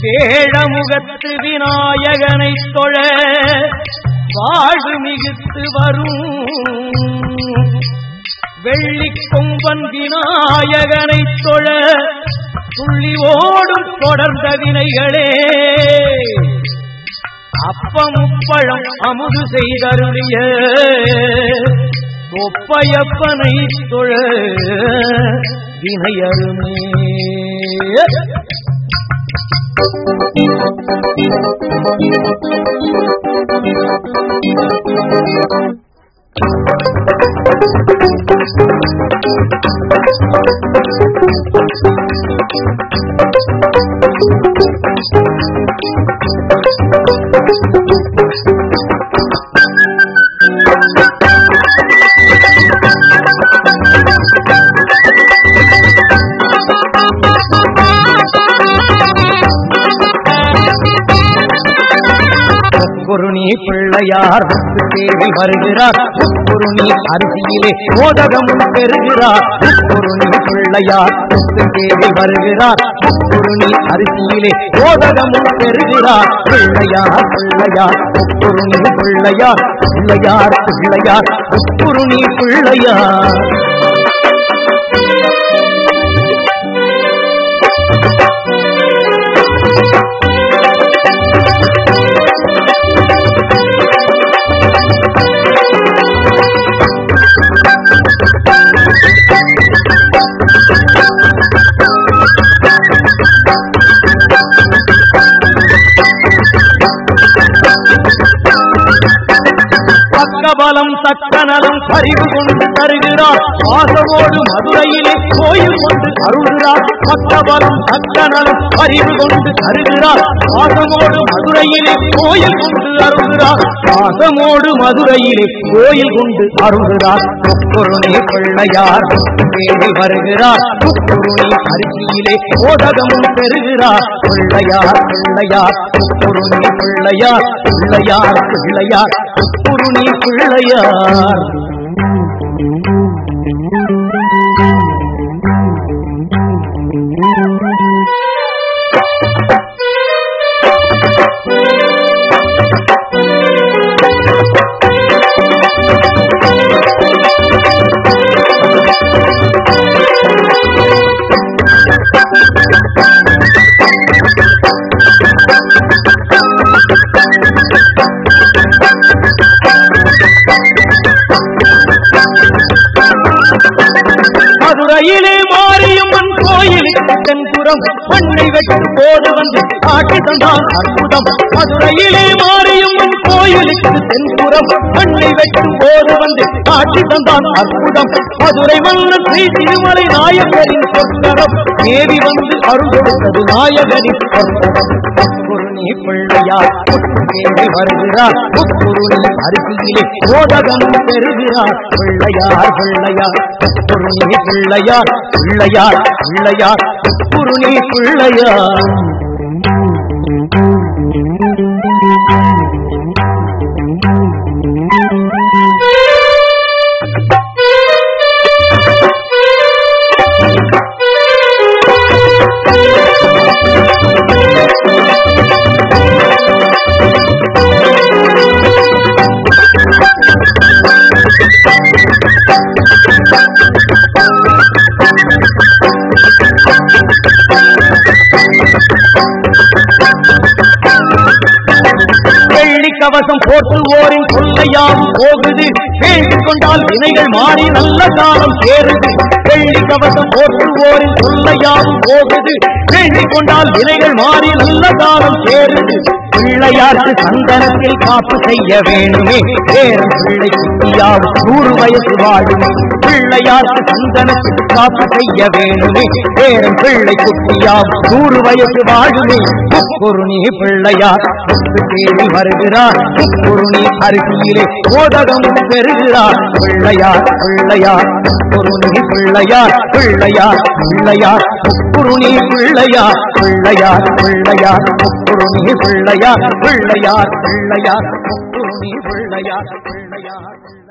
வேழமுகத்து விநாயகனை தொழ வாழ்வு மிகுத்து வரும் வெள்ளி கொம்பன் விநாயகனை தொழ துள்ளி ஓடும் தொடர்ந்த வினைகளே அப்பமுப்பழம் அமுது செய்தருளிய ஒப்பையப்பனை தொழ வினையருமே குருணி பிள்ளையார் தேவி வருகிறார் குருணி அரிசியிலே மோதகமும் பெறுகிறார் குருணி பிள்ளையார் தேவி வருகிறார் குருணி அரிசியிலே மோதகமும் பெறுகிறார் பிள்ளையார் பிள்ளையார் குருணி பிள்ளையார் பிள்ளையார் பிள்ளையார் குருணி பிள்ளையார் பக்கபலம் தக்கனலும் பறிவு கொண்டு தருகிறார் பாசமோடு மதுரையிலே கோயில் கொண்டு அருள்கிறார் பக்கபலம் தக்கனலும் பறிவு கொண்டு தருகிறார் பாசமோடு மதுரையிலே கோயில் கொண்டு அருள்கிறார் பாசமோடு மதுரையிலே கோயில் கொண்டு அருள்கிறார் முக்குருணி பிள்ளையார் தேடி வருகிறார் முக்குருணி அரிசியிலே மோதகமும் பெறுகிறார் பிள்ளையார் பிள்ளையார் முக்குருணி பிள்ளையார் பிள்ளையார் பிள்ளையார் முக்குருணி பிள்ளையார் மதுரையிலே மாரியம்மன் கோயிலுக்கு தென்புறம் மண்ணை வெட்டும் போது வந்து காட்டி தந்தான் அற்புதம் மதுரையிலே மாரியம்மன் கோயிலுக்கு தென்புறம் மண்ணை வெட்டும் போது வந்து காட்டி தந்தான் அற்புதம் மதுரை மன்னன் ஸ்ரீ திருமலை நாயகரின் சொற்கரம் தேவி வந்து அருள் கொடுத்தது நாயகரின் சொற்கரம் குருணி பிள்ளையார் தேவி வருகிறார் குருணி அருகிலே போதகம் பெறுகிறார் பிள்ளையார் பிள்ளையார் குருணி பிள்ளையார் பிள்ளையார் பிள்ளையார் குருணி பிள்ளையார் வெள்ளி கவசம் போற்றுவோரின் கொள்ளையாவும் போகுது வேண்டிக் கொண்டால் வினைகள் மாறி நல்ல காலம் சேருது வெள்ளி கவசம் போற்றுவோரின் கொள்ளையாவும் போகுது வேண்டிக் கொண்டால் வினைகள் மாறி நல்ல காலம் சேருது பிள்ளையாருக்கு சந்தனத்தில் காப்பு செய்ய வேணுமே வேறும் பிள்ளை குட்டியாவும் நூறு வயசு வாழுமே பிள்ளையாருக்கு சந்தனத்தில் காப்பு செய்ய வேணுமே வேறும் பிள்ளை குட்டியாவும் நூறு வயசு வாழுமே குருணி பிள்ளையார் முத்து தேடி வருகிறார் குருணி அருகிலே மோதகம் பெறுகிறார் பிள்ளையார் பிள்ளையார் குருணி பிள்ளையார் பிள்ளையார் பிள்ளையார் குருணி பிள்ளையார் பிள்ளையார் பிள்ளையார் குருணி பிள்ளையார் பிள்ளையார் பிள்ளையார் குருணி பிள்ளையார் பிள்ளையார்